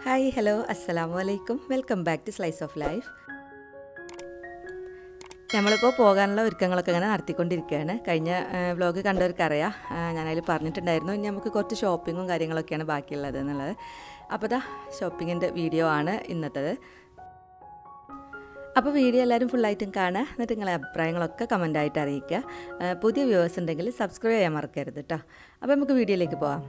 hi hello അസ്സലാമു അലൈക്കും welcome back to slice of life നമ്മളിപ്പോൾ പോകാനുള്ള ഒരുക്കങ്ങളൊക്കെ ഇങ്ങനെ നടത്തിക്കൊണ്ടിരിക്കുകയാണ് കഴിഞ്ഞ വ്ലോഗ് കണ്ടവർക്കറിയാം ഞാനതിൽ പറഞ്ഞിട്ടുണ്ടായിരുന്നു ഇനി നമുക്ക് കുറച്ച് ഷോപ്പിങ്ങും കാര്യങ്ങളൊക്കെയാണ് ബാക്കിയുള്ളത് എന്നുള്ളത് അപ്പോൾ ദാ ഷോപ്പിങ്ങിൻ്റെ വീഡിയോ ആണ് ഇന്നത്തേത് അപ്പോൾ വീഡിയോ എല്ലാവരും ഫുള്ളായിട്ടും കാണുക എന്നിട്ട് നിങ്ങളെ അഭിപ്രായങ്ങളൊക്കെ കമൻ്റായിട്ട് അറിയിക്കുക ആ, പുതിയ വ്യൂവേഴ്സ് ഉണ്ടെങ്കിൽ സബ്സ്ക്രൈബ് ചെയ്യാൻ മറക്കരുത് കേട്ടോ അപ്പോൾ നമുക്ക് വീഡിയോയിലേക്ക് പോവാം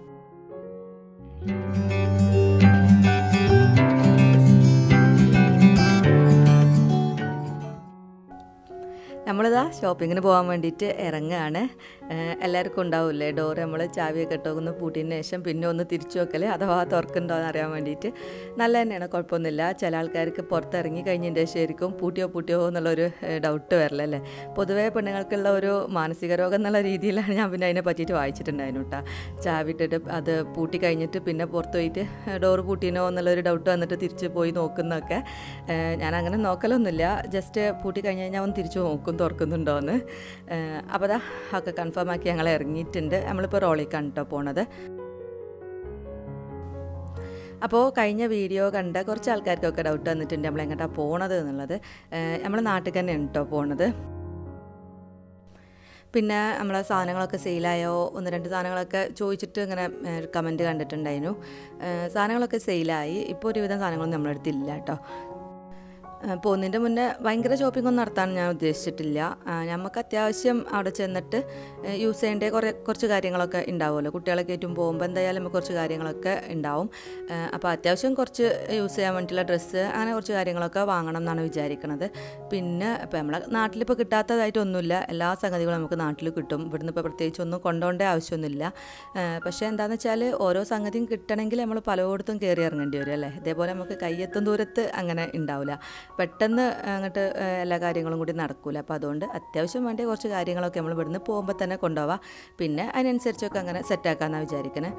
നമ്മളിതാ ഷോപ്പിങ്ങിന് പോകാൻ വേണ്ടിയിട്ട് ഇറങ്ങുകയാണ് ഏഹ് എല്ലാവർക്കും ഉണ്ടാവില്ലേ ഡോർ നമ്മൾ ചാവിയൊക്കെ ഇട്ടോന്ന് പൂട്ടിയതിന് ശേഷം പിന്നെ ഒന്ന് തിരിച്ചു വെക്കൽ അഥവാ തുറക്കുന്നുണ്ടോ എന്ന് അറിയാൻ വേണ്ടിയിട്ട് നല്ല തന്നെയാണ് കുഴപ്പമൊന്നുമില്ല ചില ആൾക്കാർക്ക് പുറത്തിറങ്ങി കഴിഞ്ഞതിൻ്റെ ശേഷം പൂട്ടിയോ പൂട്ടിയോ എന്നുള്ളൊരു ഡൗട്ട് വരലല്ലേ പൊതുവേ പെണ്ണുങ്ങൾക്കുള്ള ഒരു മാനസിക രോഗം എന്നുള്ള രീതിയിലാണ് ഞാൻ പിന്നെ അതിനെ പറ്റിയിട്ട് വായിച്ചിട്ടുണ്ടായിരുന്നു കേട്ടോ ചാവി ഇട്ടിട്ട് അത് പൂട്ടി കഴിഞ്ഞിട്ട് പിന്നെ പുറത്ത് പോയിട്ട് ഡോർ പൂട്ടിനോ എന്നുള്ളൊരു ഡൗട്ട് വന്നിട്ട് തിരിച്ച് പോയി നോക്കുന്നതൊക്കെ ഏഹ് ഞാൻ അങ്ങനെ നോക്കലൊന്നുമില്ല ജസ്റ്റ് പൂട്ടി കഴിഞ്ഞ് കഴിഞ്ഞാൽ ഒന്ന് തിരിച്ചു നോക്കും തുറക്കുന്നുണ്ടോ എന്ന് അപ്പോൾ അതാ ഒക്കെ കൺഫേം ആക്കി ഞങ്ങൾ ഇറങ്ങിയിട്ടുണ്ട് നമ്മളിപ്പോൾ റോളിക്കാണ് കേട്ടോ പോണത് അപ്പോൾ കഴിഞ്ഞ വീഡിയോ കണ്ട കുറച്ച് ആൾക്കാർക്കൊക്കെ ഡൗട്ട് വന്നിട്ടുണ്ട് നമ്മൾ എങ്ങോട്ടാണ് പോണത് എന്നുള്ളത് നമ്മൾ നാട്ടിൽ തന്നെയാണ് കേട്ടോ പോണത് പിന്നെ നമ്മളെ സാധനങ്ങളൊക്കെ സെയിലായോ ഒന്ന് രണ്ട് സാധനങ്ങളൊക്കെ ചോദിച്ചിട്ട് ഇങ്ങനെ കമൻറ്റ് കണ്ടിട്ടുണ്ടായിരുന്നു ഏഹ് സാധനങ്ങളൊക്കെ സെയിലായി ഇപ്പോൾ ഒരുവിധം സാധനങ്ങളൊന്നും നമ്മളടുത്തില്ല കേട്ടോ പോകുന്നതിൻ്റെ മുന്നേ ഭയങ്കര ഷോപ്പിംഗ് ഒന്നും നടത്താൻ ഞാൻ ഉദ്ദേശിച്ചിട്ടില്ല ആ, നമുക്ക് അത്യാവശ്യം അവിടെ ചെന്നിട്ട് യൂസ് ചെയ്യേണ്ട കുറേ കുറച്ച് കാര്യങ്ങളൊക്കെ ഉണ്ടാവുമല്ലോ കുട്ടികളെ കയറ്റും പോകുമ്പോൾ എന്തായാലും നമുക്ക് കുറച്ച് കാര്യങ്ങളൊക്കെ ഉണ്ടാവും ആ, അപ്പോൾ അത്യാവശ്യം കുറച്ച് യൂസ് ചെയ്യാൻ വേണ്ടിയിട്ടുള്ള ഡ്രസ്സ് അങ്ങനെ കുറച്ച് കാര്യങ്ങളൊക്കെ വാങ്ങണം എന്നാണ് വിചാരിക്കുന്നത് പിന്നെ ഇപ്പോൾ നമ്മളെ നാട്ടിലിപ്പോൾ കിട്ടാത്തതായിട്ടൊന്നുമില്ല എല്ലാ സംഗതികളും നമുക്ക് നാട്ടിൽ കിട്ടും ഇവിടുന്ന് ഇപ്പോൾ പ്രത്യേകിച്ച് ഒന്നും കൊണ്ടുപോകേണ്ട ആവശ്യമൊന്നുമില്ല ആ, പക്ഷേ എന്താണെന്ന് വെച്ചാൽ ഓരോ സംഗതിയും കിട്ടണമെങ്കിൽ നമ്മൾ പലയിടത്തും കയറി ഇറങ്ങേണ്ടി വരും അല്ലേ ഇതേപോലെ നമുക്ക് കയ്യെത്തും ദൂരത്ത് അങ്ങനെ ഉണ്ടാവില്ല പെട്ടെന്ന് അങ്ങോട്ട് എല്ലാ കാര്യങ്ങളും കൂടി നടക്കൂല അപ്പോൾ അതുകൊണ്ട് അത്യാവശ്യം വേണ്ട കുറച്ച് കാര്യങ്ങളൊക്കെ നമ്മൾ ഇവിടുന്ന് പോകുമ്പോൾ തന്നെ കൊണ്ടുപോവാം പിന്നെ അതിനനുസരിച്ചൊക്കെ അങ്ങനെ സെറ്റാക്കാമെന്നാണ് വിചാരിക്കണേ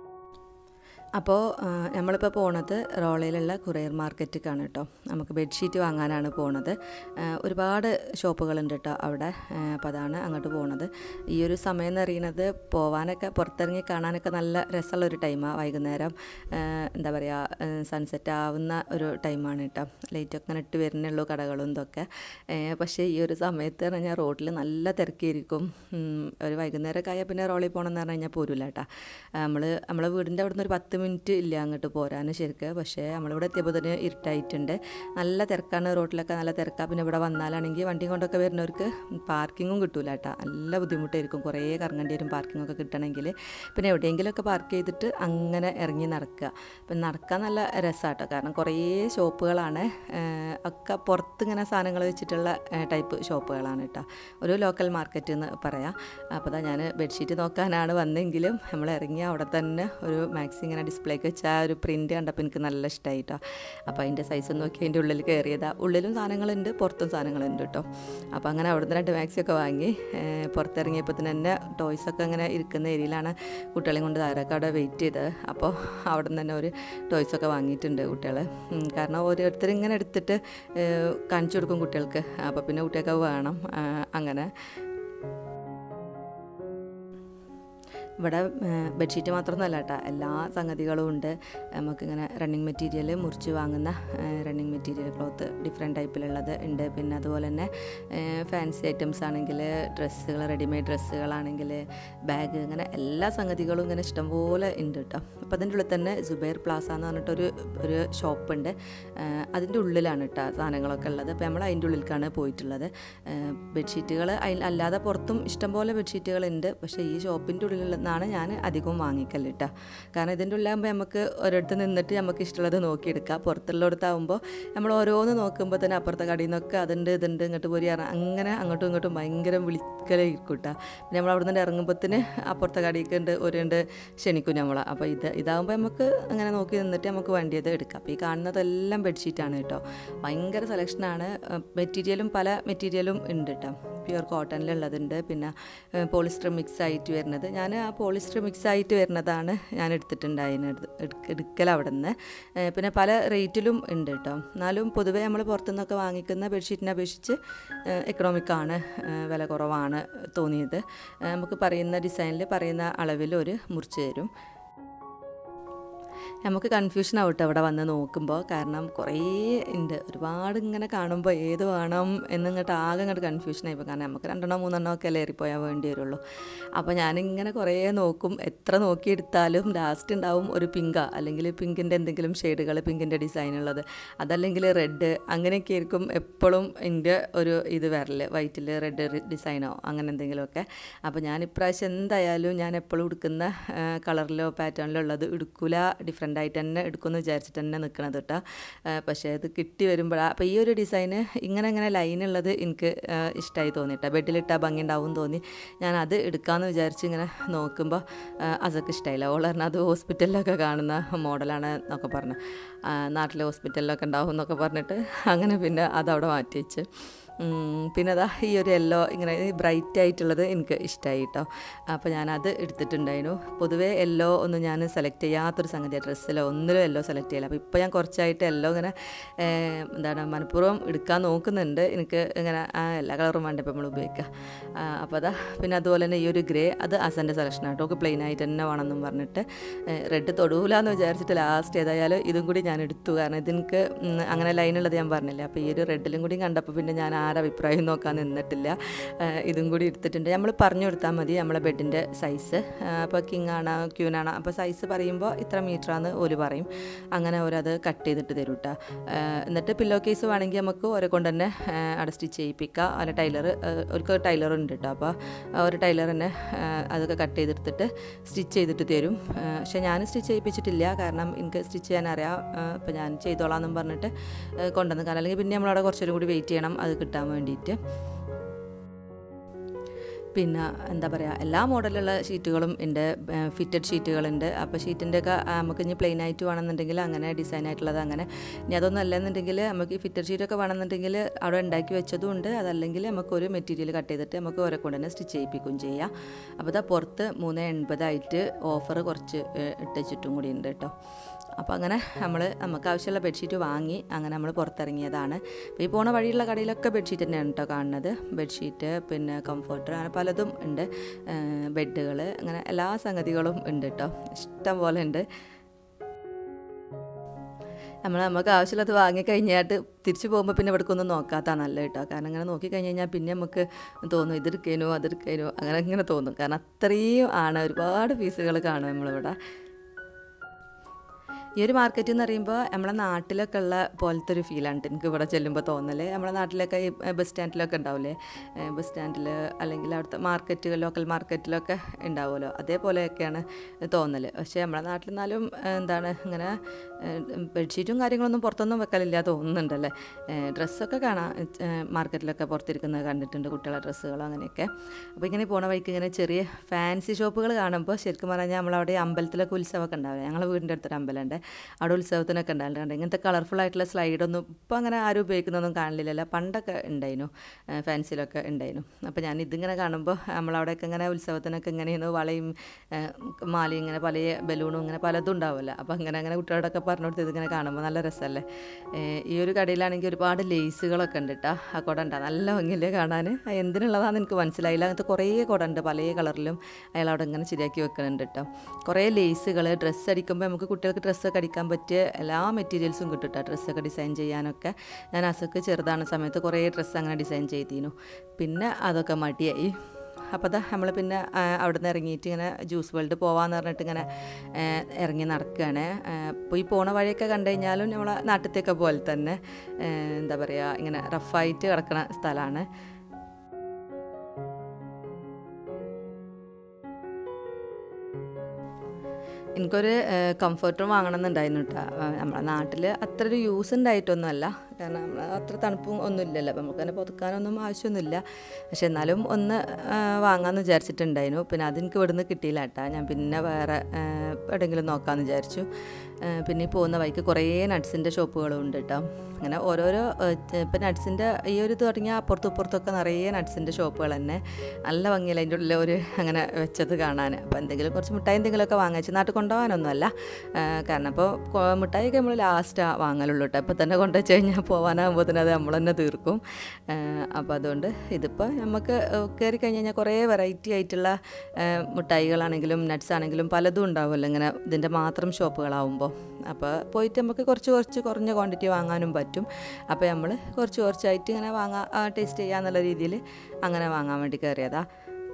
അപ്പോൾ നമ്മളിപ്പോൾ പോണത് റോളയിലുള്ള കുറിയർ മാർക്കറ്റിലേക്കാണ് കേട്ടോ നമുക്ക് ബെഡ്ഷീറ്റ് വാങ്ങാനാണ് പോണത് ആ, ഒരുപാട് ഷോപ്പുകളുണ്ട് കേട്ടോ അവിടെ ആ, അപ്പോൾ അതാണ് അങ്ങോട്ട് പോണത് ഈ ഒരു സമയം എന്ന് പറയുന്നത് പോവാനൊക്കെ പുറത്തിറങ്ങി കാണാനൊക്കെ നല്ല രസമുള്ള ഒരു ടൈമാണ് വൈകുന്നേരം ആ, എന്താ പറയുക സൺസെറ്റ് ആവുന്ന ഒരു ടൈമാണ് കേട്ടോ ലൈറ്റൊക്കെ ഇങ്ങനെ ഇട്ട് വരുന്നുള്ളൂ കടകളും ഇതൊക്കെ ഏ, പക്ഷേ ഈ ഒരു സമയത്ത് എന്ന് പറഞ്ഞാൽ റോഡിൽ നല്ല തിരക്കിയിരിക്കും ഉം, ഒരു വൈകുന്നേരമൊക്കെ ആയാൽ പിന്നെ റോളിൽ പോകണം എന്ന് പറഞ്ഞു കഴിഞ്ഞാൽ പോരില്ല കേട്ടോ നമ്മൾ നമ്മളെ വീടിൻ്റെ അവിടുന്ന് ഒരു പത്ത് മിനിറ്റ് ഇല്ല അങ്ങോട്ട് പോരാൻ ശരിക്ക് പക്ഷേ നമ്മളിവിടെ എത്തിയപ്പോൾ തന്നെ ഇരുട്ടായിട്ടുണ്ട് നല്ല തിരക്കാണ് റോഡിലൊക്കെ നല്ല തിരക്കാണ് പിന്നെ ഇവിടെ വന്നാലാണെങ്കിൽ വണ്ടി കൊണ്ടൊക്കെ വരുന്നവർക്ക് പാർക്കിങ്ങും കിട്ടൂല കേട്ടോ നല്ല ബുദ്ധിമുട്ടായിരിക്കും കുറേ കറങ്ങേണ്ടി വരും പാർക്കിങ്ങൊക്കെ കിട്ടണമെങ്കിൽ പിന്നെ എവിടെയെങ്കിലുമൊക്കെ പാർക്ക് ചെയ്തിട്ട് അങ്ങനെ ഇറങ്ങി നടക്കുക അപ്പം നടക്കാൻ നല്ല രസമാട്ടോ കാരണം കുറേ ഷോപ്പുകളാണ് ഏഹ് ഒക്കെ പുറത്ത് ഇങ്ങനെ സാധനങ്ങൾ വെച്ചിട്ടുള്ള ടൈപ്പ് ഷോപ്പുകളാണ് കേട്ടോ ഒരു ലോക്കൽ മാർക്കറ്റ് എന്ന് പറയാം അപ്പോൾ അതാ ഞാൻ ബെഡ്ഷീറ്റ് നോക്കാനാണ് വന്നെങ്കിലും നമ്മൾ ഇറങ്ങി അവിടെ തന്നെ ഒരു മാക്സി ഇങ്ങനെ ഡിസ്പ്ലേക്ക് വെച്ച ആ ഒരു പ്രിൻറ്റ് കണ്ടപ്പോൾ എനിക്ക് നല്ല ഇഷ്ടമായി കേട്ടോ അപ്പോൾ അതിൻ്റെ സൈസ് നോക്കി അതിൻ്റെ ഉള്ളിൽ കയറിയതാ ഉള്ളിലും സാധനങ്ങളുണ്ട് പുറത്തും സാധനങ്ങളുണ്ട് കേട്ടോ അപ്പോൾ അങ്ങനെ അവിടെ നിന്ന് രണ്ട് മാക്സിയൊക്കെ വാങ്ങി ഏഹ് പുറത്തിറങ്ങിയപ്പോൾ തന്നെ ടോയ്സൊക്കെ അങ്ങനെ ഇരിക്കുന്ന ഏരിയയിലാണ് കുട്ടികളെയും കൊണ്ട് താരൊക്കെ അവിടെ വെയിറ്റ് ചെയ്തത് അപ്പോൾ അവിടെ നിന്ന് തന്നെ ഒരു ടോയ്സൊക്കെ വാങ്ങിയിട്ടുണ്ട് കുട്ടികൾ കാരണം ഓരോരുത്തർ ഇങ്ങനെ എടുത്തിട്ട് ഏഹ് കാണിച്ചു കൊടുക്കും കുട്ടികൾക്ക് അപ്പോൾ പിന്നെ കുട്ടികൾക്ക് അത് വേണം ആ, അങ്ങനെ ഇവിടെ ബെഡ്ഷീറ്റ് മാത്രമൊന്നുമല്ല കേട്ടോ എല്ലാ സംഗതികളും ഉണ്ട് നമുക്കിങ്ങനെ റണ്ണിങ് മെറ്റീരിയൽ മുറിച്ച് വാങ്ങുന്ന റണ്ണിങ് മെറ്റീരിയൽ ക്ലോത്ത് ഡിഫറെൻറ്റ് ടൈപ്പിലുള്ളത് ഉണ്ട് പിന്നെ അതുപോലെ തന്നെ ഫാൻസി ഐറ്റംസ് ആണെങ്കിൽ ഡ്രസ്സുകൾ റെഡിമെയ്ഡ് ഡ്രസ്സുകളാണെങ്കിൽ ബാഗ് ഇങ്ങനെ എല്ലാ സംഗതികളും ഇങ്ങനെ ഇഷ്ടംപോലെ ഉണ്ട് കേട്ടോ അപ്പോൾ അതിൻ്റെ ഉള്ളിൽ തന്നെ സുബൈർ പ്ലാസ എന്ന് പറഞ്ഞിട്ടൊരു ഒരു ഷോപ്പുണ്ട് അതിൻ്റെ ഉള്ളിലാണ് കേട്ടോ സാധനങ്ങളൊക്കെ ഉള്ളത് അപ്പോൾ നമ്മൾ അതിൻ്റെ ഉള്ളിലേക്കാണ് പോയിട്ടുള്ളത് ബെഡ്ഷീറ്റുകൾ അതിൽ അല്ലാതെ പുറത്തും ഇഷ്ടംപോലെ ബെഡ്ഷീറ്റുകളുണ്ട് പക്ഷേ ഈ ഷോപ്പിൻ്റെ ഉള്ളിൽ നിന്നാണ് ഞാൻ അധികവും വാങ്ങിക്കല് കേട്ടോ കാരണം ഇതിൻ്റെ ഉള്ളിലാകുമ്പോൾ നമുക്ക് ഒരിടത്ത് നിന്നിട്ട് നമുക്ക് ഇഷ്ടമുള്ളത് നോക്കിയെടുക്കാം പുറത്തുള്ളിടത്താകുമ്പോൾ നമ്മൾ ഓരോന്ന് നോക്കുമ്പോൾ തന്നെ അപ്പുറത്തെ കടയിൽ നിന്നൊക്കെ അതുണ്ട് ഇതുണ്ട് ഇങ്ങോട്ട് പോരി പറഞ്ഞാൽ അങ്ങനെ അങ്ങോട്ടും ഇങ്ങോട്ടും ഭയങ്കര വിളിക്കലായിരിക്കും കേട്ടോ പിന്നെ നമ്മൾ അവിടെ നിന്ന് ഇറങ്ങുമ്പോഴത്തേന് അപ്പുറത്തെ കടയിലേക്ക് ഉണ്ട് ഒരുണ്ട് ക്ഷണിക്കും നമ്മൾ അപ്പോൾ ഇത് ഇതാകുമ്പോൾ നമുക്ക് അങ്ങനെ നോക്കി നിന്നിട്ട് നമുക്ക് വേണ്ടിയത് എടുക്കാം അപ്പോൾ ഈ കാണുന്നതെല്ലാം ബെഡ്ഷീറ്റാണ് കേട്ടോ ഭയങ്കര സെലക്ഷനാണ് മെറ്റീരിയലും പല മെറ്റീരിയലും ഉണ്ട് കേട്ടോ പ്യുവർ കോട്ടണിലുള്ളതുണ്ട് പിന്നെ പോളിസ്റ്റർ മിക്സ് ആയിട്ട് വരുന്നത് ഞാൻ ആ പോളിസ്റ്റർ മിക്സ് ആയിട്ട് വരുന്നതാണ് ഞാൻ എടുത്തിട്ടുണ്ടായിരുന്നത് എടുക്കൽ അവിടെ നിന്ന് പിന്നെ പല റേറ്റിലും ഉണ്ട് കേട്ടോ എന്നാലും പൊതുവേ നമ്മൾ പുറത്തുനിന്നൊക്കെ വാങ്ങിക്കുന്ന ബെഡ്ഷീറ്റിനെ അപേക്ഷിച്ച് എക്കണോമിക്കാണ് വില കുറവാണ് തോന്നിയത് നമുക്ക് പറയുന്ന ഡിസൈനിൽ പറയുന്ന അളവിൽ ഒരു മുറിച്ച് തരും നമുക്ക് കൺഫ്യൂഷൻ ആവട്ടെ അവിടെ വന്ന് നോക്കുമ്പോൾ കാരണം കുറേ ഉണ്ട് ഒരുപാട് ഇങ്ങനെ കാണുമ്പോൾ ഏത് വേണം എന്നിങ്ങോട്ട് ആകെ ഇങ്ങോട്ട് കൺഫ്യൂഷൻ ആയിപ്പോൾ കാരണം നമുക്ക് രണ്ടെണ്ണോ മൂന്നെണ്ണോ ഒക്കെ ഏറിപ്പോയാൽ വേണ്ടി വരുള്ളൂ അപ്പോൾ ഞാനിങ്ങനെ കുറേ നോക്കും എത്ര നോക്കിയെടുത്താലും ലാസ്റ്റ് ഉണ്ടാവും ഒരു പിങ്ക അല്ലെങ്കിൽ പിങ്കിൻ്റെ എന്തെങ്കിലും ഷെയ്ഡുകൾ പിങ്കിൻ്റെ ഡിസൈൻ ഉള്ളത് അതല്ലെങ്കിൽ റെഡ് അങ്ങനെയൊക്കെ ആയിരിക്കും എപ്പോഴും എൻ്റെ ഒരു ഇത് വരല് വൈറ്റിൽ റെഡ് ഡിസൈനോ അങ്ങനെ എന്തെങ്കിലുമൊക്കെ അപ്പോൾ ഞാൻ ഇപ്രാവശ്യം എന്തായാലും ഞാൻ എപ്പോഴും എടുക്കുന്ന കളറിലോ പാറ്റേണിലോ ഉള്ളത് എടുക്കില്ല ഡിഫറെൻ്റ് ആയിട്ട് തന്നെ എടുക്കുമെന്ന് വിചാരിച്ചിട്ട് തന്നെ നിൽക്കണത് കേട്ടോ പക്ഷേ അത് കിട്ടി വരുമ്പോഴാണ് അപ്പോൾ ഈ ഒരു ഡിസൈന് ഇങ്ങനെ ഇങ്ങനെ ലൈനുള്ളത് എനിക്ക് ഇഷ്ടമായി തോന്നിയിട്ടാ ബെഡിലിട്ടാൽ ഭംഗി ഉണ്ടാവും തോന്നി ഞാൻ അത് എടുക്കാമെന്ന് വിചാരിച്ച് ഇങ്ങനെ നോക്കുമ്പോൾ അതൊക്കെ ഇഷ്ടമായില്ല ഓൾ പറഞ്ഞാൽ അത് ഹോസ്പിറ്റലിലൊക്കെ കാണുന്ന മോഡലാണ് എന്നൊക്കെ പറഞ്ഞു നാട്ടിലെ ഹോസ്പിറ്റലിലൊക്കെ ഉണ്ടാവും എന്നൊക്കെ പറഞ്ഞിട്ട് അങ്ങനെ പിന്നെ അതവിടെ മാറ്റി വെച്ച് പിന്നെ അതാ ഈ ഒരു യെല്ലോ ഇങ്ങനെ ബ്രൈറ്റ് ആയിട്ടുള്ളത് എനിക്ക് ഇഷ്ടമായി കേട്ടോ അപ്പോൾ ഞാനത് എടുത്തിട്ടുണ്ടായിരുന്നു പൊതുവേ യെല്ലോ ഒന്നും ഞാൻ സെലക്ട് ചെയ്യാത്തൊരു സംഗതി ഡ്രസ്സിലോ ഒന്നിലും യെല്ലോ സെലക്ട് ചെയ്യില്ല അപ്പോൾ ഇപ്പോൾ ഞാൻ കുറച്ചായിട്ട് യെല്ലോ ഇങ്ങനെ എന്താണ് മനഃപൂർവ്വം എടുക്കാൻ നോക്കുന്നുണ്ട് എനിക്ക് ഇങ്ങനെ എല്ലാ കളറും വേണ്ട ഇപ്പോൾ നമ്മൾ ഉപയോഗിക്കുക അപ്പോൾ അതാ പിന്നെ അതുപോലെ തന്നെ ഈ ഒരു ഗ്രേ അത് അസൻ്റെ സെലക്ഷൻ ആട്ടോ ഒക്കെ പ്ലെയിൻ ആയിട്ട് തന്നെ വേണമെന്നും പറഞ്ഞിട്ട് റെഡ് തൊടൂല എന്ന് വിചാരിച്ചിട്ട് ലാസ്റ്റ് ഏതായാലും ഇതും കൂടി ഞാൻ എടുത്തു കാരണം ഇതെനിക്ക് അങ്ങനെ ലൈനുള്ളത് ഞാൻ പറഞ്ഞില്ല അപ്പോൾ ഈ ഒരു റെഡിലും കൂടി കണ്ടപ്പോൾ പിന്നെ ഞാൻ ആരുടെ അഭിപ്രായം നോക്കാൻ നിന്നിട്ടില്ല ഇതും കൂടി എടുത്തിട്ടുണ്ട് നമ്മൾ പറഞ്ഞു കൊടുത്താൽ മതി നമ്മളെ ബെഡിൻ്റെ സൈസ് അപ്പോൾ കിങ് ആണ് ക്യൂൻ ആണ് അപ്പോൾ സൈസ് പറയുമ്പോൾ ഇത്ര മീറ്ററാന്ന് ഓല് പറയും അങ്ങനെ ഓരത് കട്ട് ചെയ്തിട്ട് തരും കേട്ടോ എന്നിട്ട് പില്ലോ കേസ് വേണമെങ്കിൽ നമുക്ക് ഓരോ കൊണ്ട് തന്നെ അവിടെ സ്റ്റിച്ച് ചെയ്യിപ്പിക്കുക അതിന് ടൈലർ ഒരു ടൈലർ ഉണ്ട് കേട്ടോ അപ്പോൾ ഒരു ടൈലർ തന്നെ അതൊക്കെ കട്ട് ചെയ്തെടുത്തിട്ട് സ്റ്റിച്ച് ചെയ്തിട്ട് തരും പക്ഷേ ഞാൻ സ്റ്റിച്ച് ചെയ്യിപ്പിച്ചിട്ടില്ല കാരണം എനിക്ക് സ്റ്റിച്ച് ചെയ്യാൻ അറിയാം അപ്പോൾ ഞാൻ ചെയ്തോളാം എന്നും പറഞ്ഞിട്ട് കൊണ്ടുവന്ന് കാരണം അല്ലെങ്കിൽ പിന്നെ നമ്മളവിടെ കുറച്ചുകൂടി കൂടി വെയിറ്റ് ചെയ്യണം അത് കിട്ടാൻ വേണ്ടിയിട്ട് പിന്നെ എന്താ പറയുക എല്ലാ മോഡലുള്ള ഷീറ്റുകളും ഉണ്ട് ഫിറ്റഡ് ഷീറ്റുകളുണ്ട് അപ്പോൾ ഷീറ്റിൻ്റെ ഒക്കെ നമുക്ക് ഇനി പ്ലെയിൻ ആയിട്ട് വേണമെന്നുണ്ടെങ്കിൽ അങ്ങനെ ഡിസൈൻ ആയിട്ടുള്ളത് അങ്ങനെ ഇനി അതൊന്നും അല്ലെന്നുണ്ടെങ്കിൽ നമുക്ക് ഈ ഫിറ്റഡ് ഷീറ്റൊക്കെ വേണമെന്നുണ്ടെങ്കിൽ അവിടെ ഉണ്ടാക്കി വെച്ചതും ഉണ്ട് അതല്ലെങ്കിൽ നമുക്ക് ഒരു മെറ്റീരിയൽ കട്ട് ചെയ്തിട്ട് നമുക്ക് ഓരോ കൊണ്ട് തന്നെ സ്റ്റിച്ച് ചെയ്യിപ്പിക്കുകയും ചെയ്യാം അപ്പോൾ ഇതാ പുറത്ത് മൂന്ന് എൺപതായിട്ട് ഓഫർ കുറച്ച് ഇട്ടുവെച്ചിട്ടും കൂടി ഉണ്ട് കേട്ടോ അപ്പോൾ അങ്ങനെ നമ്മൾ നമുക്ക് ആവശ്യമുള്ള ബെഡ്ഷീറ്റ് വാങ്ങി അങ്ങനെ നമ്മൾ പുറത്തിറങ്ങിയതാണ് അപ്പോൾ ഈ പോണ വഴിയുള്ള കടയിലൊക്കെ ബെഡ്ഷീറ്റ് തന്നെയാണ് കേട്ടോ കാണുന്നത് ബെഡ്ഷീറ്റ് പിന്നെ കംഫർട്ടർ അങ്ങനെ പലതും ഉണ്ട് ബെഡുകൾ അങ്ങനെ എല്ലാ സംഗതികളും ഉണ്ട് കേട്ടോ ഇഷ്ടം പോലെ ഉണ്ട് നമ്മൾ നമുക്ക് ആവശ്യമുള്ളത് വാങ്ങിക്കഴിഞ്ഞായിട്ട് തിരിച്ചു പോകുമ്പോൾ പിന്നെ ഇവിടേക്കൊന്നും നോക്കാത്താണ് നല്ലത് കേട്ടോ കാരണം അങ്ങനെ നോക്കിക്കഴിഞ്ഞ് കഴിഞ്ഞാൽ പിന്നെ നമുക്ക് തോന്നും ഇതെടുക്കേനോ അതെടുക്കേനോ അങ്ങനെ ഇങ്ങനെ തോന്നും കാരണം അത്രയും ആണ് ഒരുപാട് പീസുകൾ കാണും നമ്മളിവിടെ ഈ ഒരു മാർക്കറ്റ് എന്ന് പറയുമ്പോൾ നമ്മളെ നാട്ടിലൊക്കെ ഉള്ള പോലത്തെ ഒരു ഫീലാണ് എനിക്ക് ഇവിടെ ചെല്ലുമ്പോൾ തോന്നല് നമ്മളെ നാട്ടിലൊക്കെ ഈ ബസ് സ്റ്റാൻഡിലൊക്കെ ഉണ്ടാവില്ലേ ബസ് സ്റ്റാൻഡിൽ അല്ലെങ്കിൽ അവിടുത്തെ മാർക്കറ്റ് ലോക്കൽ മാർക്കറ്റിലൊക്കെ ഉണ്ടാവുമല്ലോ അതേപോലെയൊക്കെയാണ് തോന്നൽ പക്ഷേ നമ്മളെ നാട്ടിൽ നിന്നാലും എന്താണ് ഇങ്ങനെ ബെഡ്ഷീറ്റും കാര്യങ്ങളൊന്നും പുറത്തൊന്നും വെക്കലില്ല തോന്നുന്നുണ്ടല്ലേ ഡ്രസ്സൊക്കെ കാണാം മാർക്കറ്റിലൊക്കെ പുറത്തിരിക്കുന്നത് കണ്ടിട്ടുണ്ട് കുട്ടികളെ ഡ്രസ്സുകളോ അങ്ങനെയൊക്കെ അപ്പോൾ ഇങ്ങനെ പോണ വഴിക്ക് ഇങ്ങനെ ചെറിയ ഫാൻസി ഷോപ്പുകൾ കാണുമ്പോൾ ശരിക്കും പറഞ്ഞാൽ നമ്മളവിടെ അമ്പലത്തിലൊക്കെ ഉത്സവമൊക്കെ ഉണ്ടാവില്ല ഞങ്ങളെ വീടിൻ്റെ അടുത്തൊരു അമ്പലമുണ്ട് അവിടെ ഉത്സവത്തിനൊക്കെ ഉണ്ടായിട്ടുണ്ട് ഇങ്ങനത്തെ കളർഫുൾ ആയിട്ടുള്ള സ്ലൈഡൊന്നും ഇപ്പം അങ്ങനെ ആരും ഉപയോഗിക്കുന്നൊന്നും കാണില്ലല്ലോ പണ്ടൊക്കെ ഉണ്ടായിരുന്നു ഫാൻസിലൊക്കെ ഉണ്ടായിരുന്നു അപ്പോൾ ഞാൻ ഇതിങ്ങനെ കാണുമ്പോൾ നമ്മളവിടെയൊക്കെ ഇങ്ങനെ ഉത്സവത്തിനൊക്കെ ഇങ്ങനെയാണ് വളയും മാലയും ഇങ്ങനെ പല ബലൂണും ഇങ്ങനെ പലതും ഉണ്ടാവുമല്ലോ അപ്പോൾ അങ്ങനെ അങ്ങനെ കുട്ടികളോടൊക്കെ പറഞ്ഞു കൊടുത്ത് ഇതിങ്ങനെ കാണുമ്പോൾ നല്ല രസമല്ലേ ഈ ഒരു കടയിലാണെങ്കിൽ ഒരുപാട് ലേസുകളൊക്കെ ഉണ്ട് കേട്ടോ ആ കുട ഉണ്ടാ നല്ല ഭംഗിയില്ലേ കാണാൻ എന്തിനുള്ളതാണെന്ന് എനിക്ക് മനസ്സിലായില്ല അങ്ങനത്തെ കുറേ കുട ഉണ്ട് പല കളറിലും അയാൾ അവിടെ ഇങ്ങനെ ശരിയാക്കി വെക്കുന്നുണ്ട് കേട്ടോ കുറേ ലേസുകൾ ഡ്രസ്സ് അടിക്കുമ്പോൾ നമുക്ക് കുട്ടികൾക്ക് ഡ്രസ്സൊക്കെ അടിക്കാൻ പറ്റിയ എല്ലാ മെറ്റീരിയൽസും കിട്ടും കേട്ടോ ഡ്രസ്സൊക്കെ ഡിസൈൻ ചെയ്യാനൊക്കെ ഞാൻ അസക്ക് ചെറുതാണ് സമയത്ത് കുറേ ഡ്രസ്സ് അങ്ങനെ ഡിസൈൻ ചെയ്തിരുന്നു പിന്നെ അതൊക്കെ മടിയായി അപ്പോൾ അതാ നമ്മൾ പിന്നെ അവിടെ നിന്ന് ഇറങ്ങിയിട്ട് ഇങ്ങനെ ജ്യൂസ് വേൾഡ് പോവാന്ന് പറഞ്ഞിട്ട് ഇങ്ങനെ ഇറങ്ങി നടക്കുകയാണ് അപ്പോൾ ഈ പോണ വഴിയൊക്കെ കണ്ടു കഴിഞ്ഞാലും നമ്മളെ നാട്ടിലത്തെയൊക്കെ പോലെ തന്നെ എന്താ പറയുക ഇങ്ങനെ റഫായിട്ട് കിടക്കുന്ന സ്ഥലമാണ് എനിക്കൊരു കംഫർട്ടർ വാങ്ങണം എന്നുണ്ടായിരുന്നു കേട്ടോ നമ്മളെ നാട്ടിൽ അത്ര ഒരു യൂസ് ഉണ്ടായിട്ടൊന്നുമല്ല കാരണം നമ്മൾ അത്ര തണുപ്പും ഒന്നും ഇല്ലല്ലോ അപ്പം നമുക്ക് തന്നെ പുതുക്കാനൊന്നും ആവശ്യമൊന്നുമില്ല പക്ഷെ എന്നാലും ഒന്ന് വാങ്ങാമെന്ന് വിചാരിച്ചിട്ടുണ്ടായിരുന്നു പിന്നെ അതെനിക്ക് ഇവിടുന്ന് കിട്ടിയില്ല കേട്ടോ ഞാൻ പിന്നെ വേറെ എവിടെയെങ്കിലും നോക്കാമെന്ന് വിചാരിച്ചു പിന്നെ ഈ പോകുന്ന വഴിക്ക് കുറേ നട്ട്സിൻ്റെ ഷോപ്പുകളും ഉണ്ട് കേട്ടോ അങ്ങനെ ഓരോരോ ഇപ്പം നട്ട്സിൻ്റെ ഈ ഒരു ഇത് തുടങ്ങിയ അപ്പുറത്തും ഇപ്പുറത്തൊക്കെ നിറയെ നട്ട്സിൻ്റെ ഷോപ്പുകൾ തന്നെ നല്ല ഭംഗിയില്ല അതിൻ്റെ ഉള്ളിൽ ഒരു അങ്ങനെ വെച്ചത് കാണാൻ അപ്പോൾ എന്തെങ്കിലും കുറച്ച് മിഠായി എന്തെങ്കിലുമൊക്കെ വാങ്ങിച്ച് നാട്ടിൽ കൊണ്ടുപോകാനൊന്നുമല്ല കാരണം അപ്പോൾ മിഠായിയൊക്കെ നമ്മൾ ലാസ്റ്റാണ് വാങ്ങലുള്ളൂ കേട്ടോ ഇപ്പോൾ തന്നെ കൊണ്ടുവച്ച് കഴിഞ്ഞാൽ പോകാനാകുമ്പോൾ തന്നെ അത് നമ്മൾ തന്നെ തീർക്കും അപ്പോൾ അതുകൊണ്ട് ഇതിപ്പോൾ നമുക്ക് കയറി കഴിഞ്ഞ് കഴിഞ്ഞാൽ കുറേ വെറൈറ്റി ആയിട്ടുള്ള മിഠായികളാണെങ്കിലും നട്ട്സ് ആണെങ്കിലും പലതും ഉണ്ടാവുമല്ലോ ഇങ്ങനെ ഇതിൻ്റെ മാത്രം ഷോപ്പുകളാവുമ്പോൾ അപ്പോൾ പോയിട്ട് നമുക്ക് കുറച്ച് കുറച്ച് കുറഞ്ഞ ക്വാണ്ടിറ്റി വാങ്ങാനും പറ്റും അപ്പോൾ നമ്മൾ കുറച്ച് കുറച്ചായിട്ട് ഇങ്ങനെ വാങ്ങാൻ ടേസ്റ്റ് ചെയ്യാന്നുള്ള രീതിയിൽ അങ്ങനെ വാങ്ങാൻ വേണ്ടി കയറിയതാണ്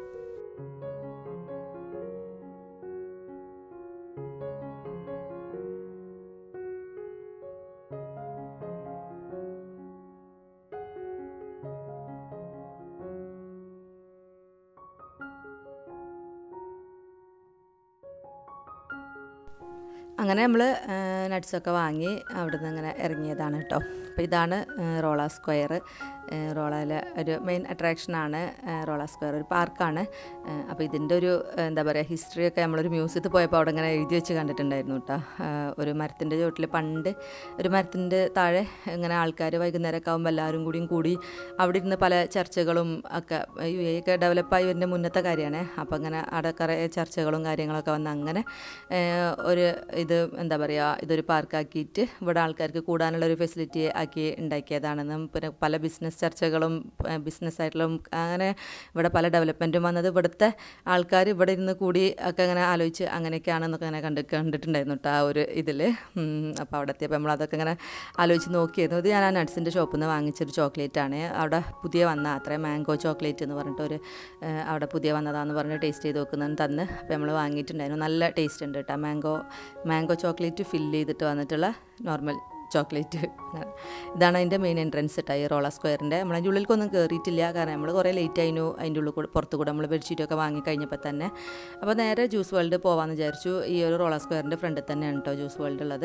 അങ്ങനെ നമ്മൾ നട്ട്സൊക്കെ വാങ്ങി അവിടുന്ന് ഇങ്ങനെ ഇറങ്ങിയതാണ് കേട്ടോ അപ്പോൾ ഇതാണ് റോള സ്ക്വയർ റോളയിലെ ഒരു മെയിൻ അട്രാക്ഷനാണ് റോള സ്ക്വയർ ഒരു പാർക്കാണ് അപ്പോൾ ഇതിൻ്റെ ഒരു എന്താ പറയുക ഹിസ്റ്ററിയൊക്കെ നമ്മളൊരു മ്യൂസിയത്തിൽ പോയപ്പോൾ അവിടെ ഇങ്ങനെ എഴുതി വെച്ച് കണ്ടിട്ടുണ്ടായിരുന്നു കേട്ടോ ഒരു മരത്തിൻ്റെ ചുവട്ടിൽ പണ്ട് ഒരു മരത്തിൻ്റെ താഴെ ഇങ്ങനെ ആൾക്കാർ വൈകുന്നേരമൊക്കെ ആകുമ്പോൾ എല്ലാവരും കൂടിയും കൂടി അവിടെ ഇരുന്ന് പല ചർച്ചകളും ഒക്കെ യു എ ഒക്കെ ഡെവലപ്പായി വരുന്ന മുന്നത്തെ കാര്യമാണ് അപ്പോൾ അങ്ങനെ അവിടെ കുറേ ചർച്ചകളും കാര്യങ്ങളൊക്കെ വന്ന് അങ്ങനെ ഒരു ഇത് എന്താ പറയുക ഇതൊരു പാർക്കാക്കിയിട്ട് ഇവിടെ ആൾക്കാർക്ക് കൂടാനുള്ള ഒരു ഫെസിലിറ്റി ആക്കി ഉണ്ടാക്കിയതാണെന്നും പിന്നെ പല ബിസിനസ് ചർച്ചകളും ബിസിനസ് ആയിട്ടുള്ള അങ്ങനെ ഇവിടെ പല ഡെവലപ്മെൻറ്റും വന്നത് ഇവിടുത്തെ ആൾക്കാർ ഇവിടെ ഇരുന്ന് കൂടി ഒക്കെ അങ്ങനെ ആലോചിച്ച് അങ്ങനെയൊക്കെയാണെന്നൊക്കെ അങ്ങനെ കണ്ട് കണ്ടിട്ടുണ്ടായിരുന്നു കേട്ടോ ആ ഒരു ഇതിൽ അപ്പോൾ അവിടെ എത്തിയപ്പോൾ നമ്മൾ അതൊക്കെ ഇങ്ങനെ ആലോചിച്ച് നോക്കിയിരുന്നു ഇത് ഞാൻ ആ നട്ട്സിൻ്റെ ഷോപ്പിൽ നിന്ന് വാങ്ങിച്ചൊരു ചോക്ലേറ്റ് ആണ് അവിടെ പുതിയ വന്ന അത്ര മാംഗോ ചോക്ലേറ്റ് എന്ന് പറഞ്ഞിട്ട് ഒരു അവിടെ പുതിയ വന്നതാന്ന് പറഞ്ഞ് ടേസ്റ്റ് ചെയ്ത് നോക്കുന്നതെന്ന് തന്ന് അപ്പോൾ നമ്മൾ വാങ്ങിയിട്ടുണ്ടായിരുന്നു നല്ല ടേസ്റ്റ് ഉണ്ട് കേട്ടോ മാംഗോ മാംഗോ ചോക്ലേറ്റ് ഫില്ല് ചെയ്തിട്ട് വന്നിട്ടുള്ള നോർമൽ ചോക്ലേറ്റ് ഇതാണ് അതിൻ്റെ മെയിൻ എൻട്രൻസ് കേട്ടോ ഈ റോള സ്ക്വയറിൻ്റെ നമ്മൾ അതിൻ്റെ ഉള്ളിലേക്കൊന്നും കയറിയിട്ടില്ല കാരണം നമ്മൾ കുറേ ലേറ്റ് ആയിരുന്നു അതിൻ്റെ ഉള്ളിൽ കൂടെ പുറത്ത് കൂടെ നമ്മൾ ബെഡ്ഷീറ്റൊക്കെ വാങ്ങി കഴിഞ്ഞപ്പോൾ തന്നെ അപ്പോൾ നേരെ ജ്യൂസ് വേൾഡ് പോകാമെന്ന് വിചാരിച്ചു ഈ ഒരു റോള സ്ക്വയറിൻ്റെ ഫ്രണ്ടിൽ തന്നെയാണ് കേട്ടോ ജ്യൂസ് വേൾഡ് ഉള്ളത്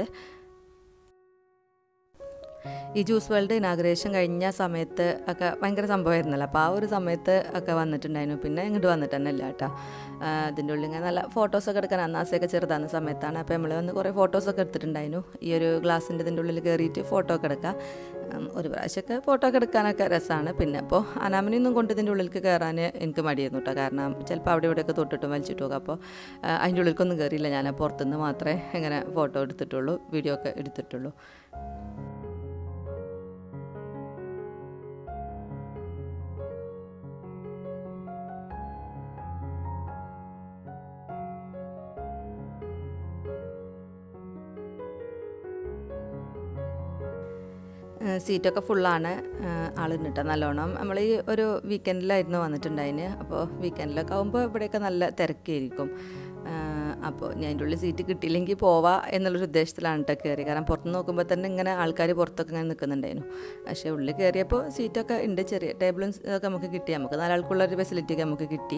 ഈ ജ്യൂസ് വേൾഡ് ഇനാഗ്രേഷൻ കഴിഞ്ഞ സമയത്ത് ഒക്കെ ഭയങ്കര സംഭവമായിരുന്നല്ലോ അപ്പോൾ ആ ഒരു സമയത്ത് ഒക്കെ വന്നിട്ടുണ്ടായിരുന്നു പിന്നെ ഇങ്ങോട്ട് വന്നിട്ട് തന്നെ ഇല്ല കേട്ടോ അതിൻ്റെ ഉള്ളിൽ ഇങ്ങനെ നല്ല ഫോട്ടോസൊക്കെ എടുക്കാൻ അന്നാസയൊക്കെ ചെറുതാകുന്ന സമയത്താണ് അപ്പോൾ നമ്മൾ വന്ന് കുറേ ഫോട്ടോസൊക്കെ എടുത്തിട്ടുണ്ടായിരുന്നു ഈ ഒരു ഗ്ലാസിൻ്റെ ഇതിൻ്റെ ഉള്ളിൽ കയറിയിട്ട് ഫോട്ടോ ഒക്കെ എടുക്കാം ഒരു പ്രാവശ്യമൊക്കെ ഫോട്ടോ ഒക്കെ എടുക്കാനൊക്കെ രസമാണ് പിന്നെ അപ്പോൾ അനാമിനൊന്നും കൊണ്ട് ഇതിൻ്റെ ഉള്ളിലേക്ക് കയറാൻ എനിക്ക് മടിയായിരുന്നു കേട്ടോ കാരണം ചിലപ്പോൾ അവിടെ ഇവിടെയൊക്കെ തൊട്ടിട്ടും വലിച്ചിട്ടും ഒക്കെ അപ്പോൾ അതിൻ്റെ ഉള്ളിലേക്കൊന്നും കയറിയില്ല ഞാൻ പുറത്തുനിന്ന് മാത്രമേ ഇങ്ങനെ ഫോട്ടോ എടുത്തിട്ടുള്ളൂ വീഡിയോ ഒക്കെ എടുത്തിട്ടുള്ളൂ സീറ്റൊക്കെ ഫുള്ളാണ് ആളുണ്ട് കേട്ടോ നല്ലോണം നമ്മൾ ഈ ഒരു വീക്കെൻഡിലായിരുന്നു വന്നിട്ടുണ്ടായിന് അപ്പോൾ വീക്കെൻഡിലൊക്കെ ആകുമ്പോൾ ഇവിടെയൊക്കെ നല്ല തിരക്കായിരിക്കും അപ്പോൾ ഞാൻ അതിൻ്റെ ഉള്ളിൽ സീറ്റ് കിട്ടിയില്ലെങ്കിൽ പോവാ എന്നുള്ളൊരു ഉദ്ദേശത്തിലാണ് കേട്ടോ കയറി കാരണം പുറത്ത് നോക്കുമ്പോൾ തന്നെ ഇങ്ങനെ ആൾക്കാർ പുറത്തൊക്കെ ഇങ്ങനെ നിൽക്കുന്നുണ്ടായിരുന്നു പക്ഷേ ഉള്ളിൽ കയറിയപ്പോൾ സീറ്റൊക്കെ ഉണ്ട് ചെറിയ ടേബിളും ഒക്കെ നമുക്ക് കിട്ടി നമുക്ക് നാലാൾക്കുള്ള ഒരു ഫെസിലിറ്റി ഒക്കെ നമുക്ക് കിട്ടി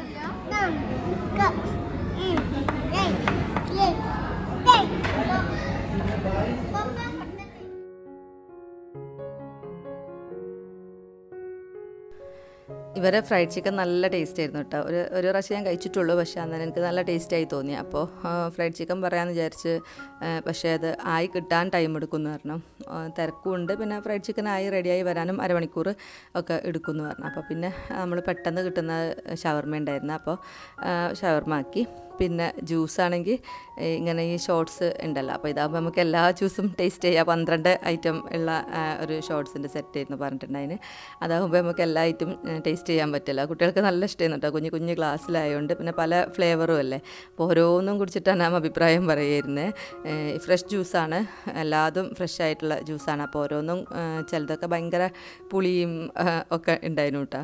ഇവരെ ഫ്രൈഡ് ചിക്കൻ നല്ല ടേസ്റ്റ് ആയിരുന്നു കേട്ടോ ഒരു ഒരു പ്രാവശ്യം ഞാൻ കഴിച്ചിട്ടുള്ളൂ പക്ഷേ അന്നേരം എനിക്ക് നല്ല ടേസ്റ്റ് ആയി തോന്നി അപ്പോൾ ഫ്രൈഡ് ചിക്കൻ പറയാമെന്ന് വിചാരിച്ച് പക്ഷേ അത് ആയി കിട്ടാൻ ടൈം എടുക്കുമെന്ന് പറഞ്ഞു തിരക്കുണ്ട് പിന്നെ ഫ്രൈഡ് ചിക്കൻ ആയി റെഡിയായി വരാനും അരമണിക്കൂർ ഒക്കെ എടുക്കുമെന്ന് പറഞ്ഞു അപ്പോൾ പിന്നെ നമ്മൾ പെട്ടെന്ന് കിട്ടുന്ന ഷവർമ ഉണ്ടായിരുന്നു അപ്പോൾ ഷവർമ ആക്കി പിന്നെ ജ്യൂസ് ആണെങ്കിൽ ഇങ്ങനെ ഈ ഷോർട്സ് ഉണ്ടല്ലോ അപ്പോൾ ഇതാകുമ്പോൾ നമുക്ക് എല്ലാ ജ്യൂസും ടേസ്റ്റ് ചെയ്യാം പന്ത്രണ്ട് ഐറ്റം ഉള്ള ഒരു ഷോർട്സിൻ്റെ സെറ്റ് ആയിരുന്നു പറഞ്ഞിട്ടുണ്ടായിന് അതാകുമ്പോൾ നമുക്ക് എല്ലാ ഐറ്റം ടേസ്റ്റ് ചെയ്യാൻ പറ്റില്ല കുട്ടികൾക്ക് നല്ല ഇഷ്ടമായിരുന്നു കേട്ടോ കുഞ്ഞു കുഞ്ഞു ഗ്ലാസ്സിലായതുകൊണ്ട് പിന്നെ പല ഫ്ലേവറും അല്ലേ അപ്പോൾ ഓരോന്നും കുടിച്ചിട്ടാണ് ആ അഭിപ്രായം പറയുന്നത് ഫ്രഷ് ജ്യൂസാണ് എല്ലാതും ഫ്രഷ് ആയിട്ടുള്ള ജ്യൂസാണ് അപ്പോൾ ഓരോന്നും ചിലതൊക്കെ ഭയങ്കര പുളിയും ഒക്കെ ഉണ്ടായിരുന്നു കേട്ടോ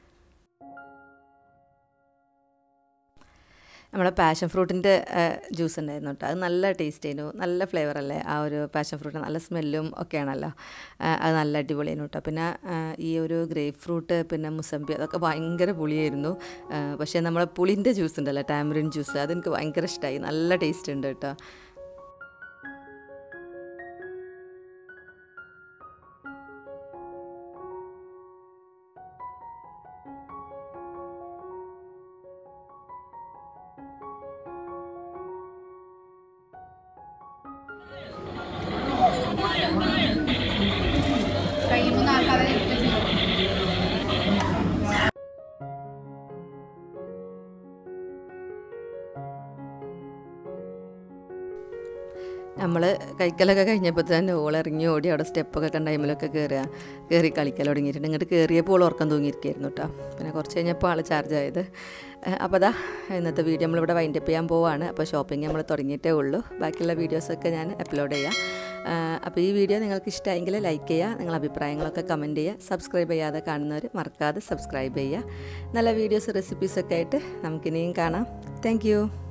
നമ്മുടെ പാഷൻ ഫ്രൂട്ടിൻ്റെ ജ്യൂസ് ഉണ്ടായിരുന്നു കേട്ടോ അത് നല്ല ടേസ്റ്റ് ആയിരുന്നു നല്ല ഫ്ലേവർ അല്ലേ ആ ഒരു പാഷൻ ഫ്രൂട്ട് നല്ല സ്മെല്ലും ഒക്കെയാണല്ലോ അത് നല്ല അടിപൊളിയായിരുന്നു കേട്ടോ പിന്നെ ഈ ഒരു ഗ്രേപ്പ് ഫ്രൂട്ട് പിന്നെ മുസമ്പി അതൊക്കെ ഭയങ്കര പുളിയായിരുന്നു പക്ഷേ നമ്മളെ പുളിൻ്റെ ജ്യൂസ് ഉണ്ടല്ലോ ടാമറിൻ ജ്യൂസ് അതെനിക്ക് ഭയങ്കര ഇഷ്ടമായി നല്ല ടേസ്റ്റ് ഉണ്ട് കേട്ടോ കയ്യുമ്പോൾ ആൾക്കാരെ നമ്മൾ കഴിക്കലൊക്കെ കഴിഞ്ഞപ്പോൾ തന്നെ ഓൾ ഇറങ്ങി ഓടി അവിടെ സ്റ്റെപ്പൊക്കെ കണ്ട ടൈമിലൊക്കെ കയറുക കയറി കളിക്കൽ തുടങ്ങിയിട്ടുണ്ട് ഇങ്ങോട്ട് കയറിയപ്പോൾ ഓൾ ഉറക്കം തൂങ്ങിയിരിക്കുകയായിരുന്നു കേട്ടോ പിന്നെ കുറച്ച് കഴിഞ്ഞപ്പോൾ ആൾ ചാർജ് ആയത് അപ്പോൾ അതാ ഇന്നത്തെ വീഡിയോ നമ്മളിവിടെ വൈൻഡപ്പ് ചെയ്യാൻ പോവാണ് അപ്പോൾ ഷോപ്പിംഗ് നമ്മൾ തുടങ്ങിയിട്ടേ ഉള്ളൂ ബാക്കിയുള്ള വീഡിയോസൊക്കെ ഞാൻ അപ്ലോഡ് ചെയ്യാം അപ്പോൾ ഈ വീഡിയോ നിങ്ങൾക്ക് ഇഷ്ടമായെങ്കിൽ ലൈക്ക് ചെയ്യുക നിങ്ങളുടെ അഭിപ്രായങ്ങളൊക്കെ കമൻറ്റ് ചെയ്യുക സബ്സ്ക്രൈബ് ചെയ്യാതെ കാണുന്നവർ മറക്കാതെ സബ്സ്ക്രൈബ് ചെയ്യുക നല്ല വീഡിയോസ് റെസിപ്പീസൊക്കെ ആയിട്ട് നമുക്കിനിയും കാണാം താങ്ക്